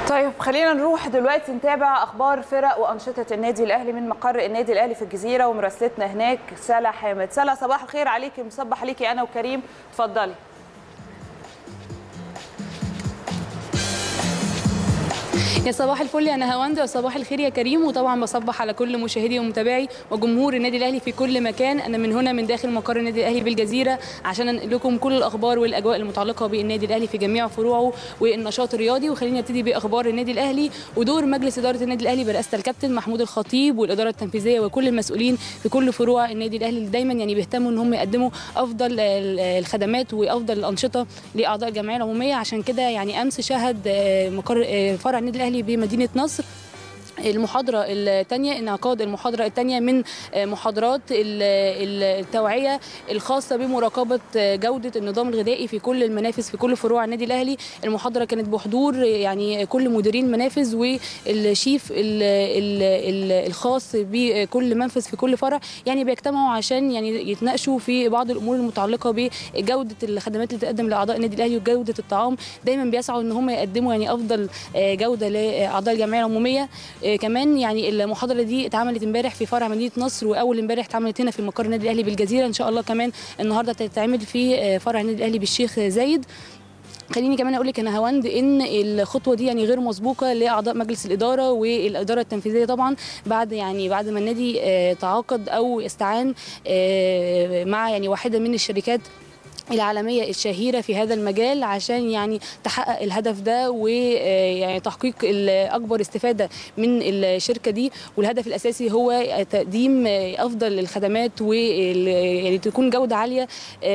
طيب خلينا نروح دلوقتي نتابع اخبار فرق وانشطه النادي الاهلي من مقر النادي الاهلي في الجزيره ومراسلتنا هناك سلا حامد سلا صباح الخير عليكي مصبح عليكي انا وكريم اتفضلي يا صباح الفل يا نهاوند وصباح الخير يا كريم وطبعا بصبح على كل مشاهدي ومتابعي وجمهور النادي الاهلي في كل مكان انا من هنا من داخل مقر النادي الاهلي بالجزيره عشان انقل لكم كل الاخبار والاجواء المتعلقه بالنادي الاهلي في جميع فروعه والنشاط الرياضي وخلينا نبتدي باخبار النادي الاهلي ودور مجلس اداره النادي الاهلي برئاسه الكابتن محمود الخطيب والاداره التنفيذيه وكل المسؤولين في كل فروع النادي الاهلي اللي دايما يعني بيهتموا ان هم يقدموا افضل الخدمات وافضل الانشطه لاعضاء الجمعيه العموميه عشان كده يعني امس شهد مقر فرع النادي الاهلي بمدينه نصر المحاضرة الثانية انعقاد المحاضرة الثانية من محاضرات التوعية الخاصة بمراقبة جودة النظام الغذائي في كل المنافذ في كل فروع النادي الأهلي المحاضرة كانت بحضور يعني كل مديرين منافذ والشيف الخاص بكل منفذ في كل فرع يعني بيجتمعوا عشان يعني يتناقشوا في بعض الأمور المتعلقة بجودة الخدمات اللي تقدم لأعضاء النادي الأهلي وجودة الطعام دايما بيسعوا ان هم يقدموا يعني أفضل جودة لأعضاء الجمعية العمومية كمان يعني المحاضره دي اتعملت امبارح في فرع مدينه نصر واول امبارح اتعملت هنا في مقر النادي الاهلي بالجزيره ان شاء الله كمان النهارده تتعمل في فرع النادي الاهلي بالشيخ زايد خليني كمان اقول لك انا هوند ان الخطوه دي يعني غير مسبوقه لاعضاء مجلس الاداره والاداره التنفيذيه طبعا بعد يعني بعد ما النادي تعاقد او استعان مع يعني واحده من الشركات العالمية الشهيرة في هذا المجال عشان يعني تحقق الهدف ده ويعني تحقيق أكبر استفادة من الشركة دي والهدف الأساسي هو تقديم أفضل الخدمات ويعني تكون جودة عالية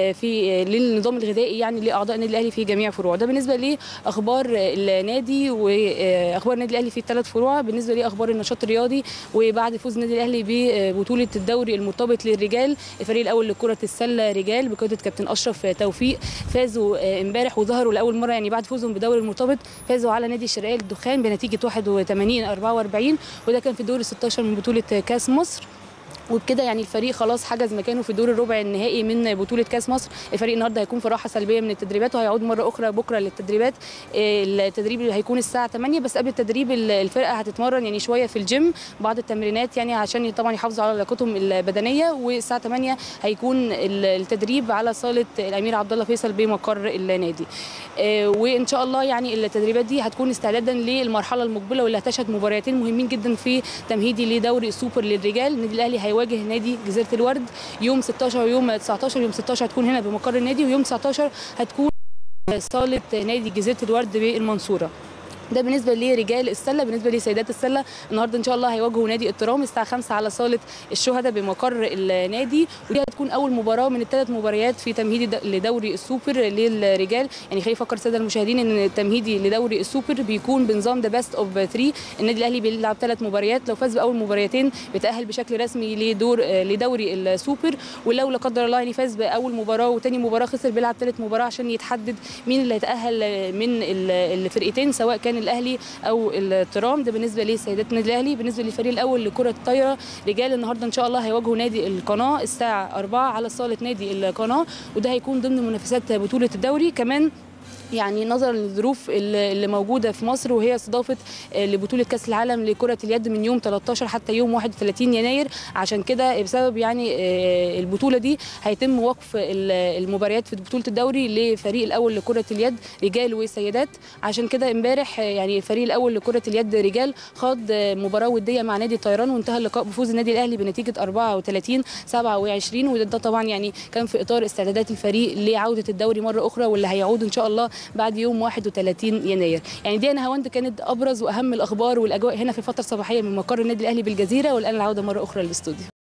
في للنظام الغذائي يعني لأعضاء النادي الأهلي في جميع فروعه ده بالنسبة لأخبار النادي وأخبار النادي الأهلي في الثلاث فروع بالنسبة لأخبار النشاط الرياضي وبعد فوز النادي الأهلي ببطولة الدوري المرتبط للرجال الفريق الأول لكرة السلة رجال بقيادة كابتن أشرف توفيق فازوا امبارح وظهروا لاول مره يعني بعد فوزهم بدوري المرتبط فازوا على نادي الشرقيه للدخان بنتيجه 81 44 وده كان في دور 16 من بطوله كاس مصر وبكده يعني الفريق خلاص حجز مكانه في دور الربع النهائي من بطوله كاس مصر الفريق النهارده هيكون في راحه سلبيه من التدريبات وهيعود مره اخرى بكره للتدريبات التدريب هيكون الساعه 8 بس قبل التدريب الفرقه هتتمرن يعني شويه في الجيم بعض التمرينات يعني عشان طبعا يحافظوا على لياقتهم البدنيه والساعه 8 هيكون التدريب على صاله الامير عبد الله فيصل بمقر النادي وان شاء الله يعني التدريبات دي هتكون استعدادا للمرحله المقبله واللي هتشهد مباراتين مهمين جدا في تمهيدي لدوري السوبر للرجال النادي الاهلي هيواجه نادي جزيره الورد يوم 16 ويوم 19 يوم 16 هتكون هنا بمقر النادي ويوم 19 هتكون صاله نادي جزيره الورد بالمنصوره ده بالنسبه لرجال السله بالنسبه لسيدات السله النهارده ان شاء الله هيواجهوا نادي الترام الساعه 5 على صاله الشهداء بمقر النادي ودي هتكون اول مباراه من الثلاث مباريات في تمهيدي لدوري السوبر للرجال يعني خلينا افكر الساده المشاهدين ان التمهيدي لدوري السوبر بيكون بنظام ذا بيست اوف 3 النادي الاهلي بيلعب ثلاث مباريات لو فاز باول مباريتين بيتاهل بشكل رسمي لدور لدوري السوبر ولو لا قدر الله يعني فاز باول مباراه وثاني مباراه خسر بيلعب ثالث مباراه عشان يتحدد مين اللي هيتاهل من الفرقتين سواء كان الاهلي او الترام ده بالنسبه لسيدات النادي الاهلي بالنسبه للفريق الاول لكره الطايره رجال النهارده ان شاء الله هيواجهوا نادي القناه الساعه 4 على صاله نادي القناه وده هيكون ضمن منافسات بطوله الدوري كمان يعني نظرا للظروف اللي موجوده في مصر وهي استضافه لبطوله كاس العالم لكره اليد من يوم 13 حتى يوم 31 يناير عشان كده بسبب يعني البطوله دي هيتم وقف المباريات في بطوله الدوري للفريق الاول لكره اليد رجال وسيدات عشان كده امبارح يعني الفريق الاول لكره اليد رجال خاض مباراه وديه مع نادي الطيران وانتهى اللقاء بفوز النادي الاهلي بنتيجه 34 27 وده طبعا يعني كان في اطار استعدادات الفريق لعوده الدوري مره اخرى واللي هيعود ان شاء الله بعد يوم 31 يناير يعني دي انا هوند كانت ابرز واهم الاخبار والاجواء هنا في الفتره الصباحيه من مقر النادي الاهلي بالجزيره والان العوده مره اخرى للاستوديو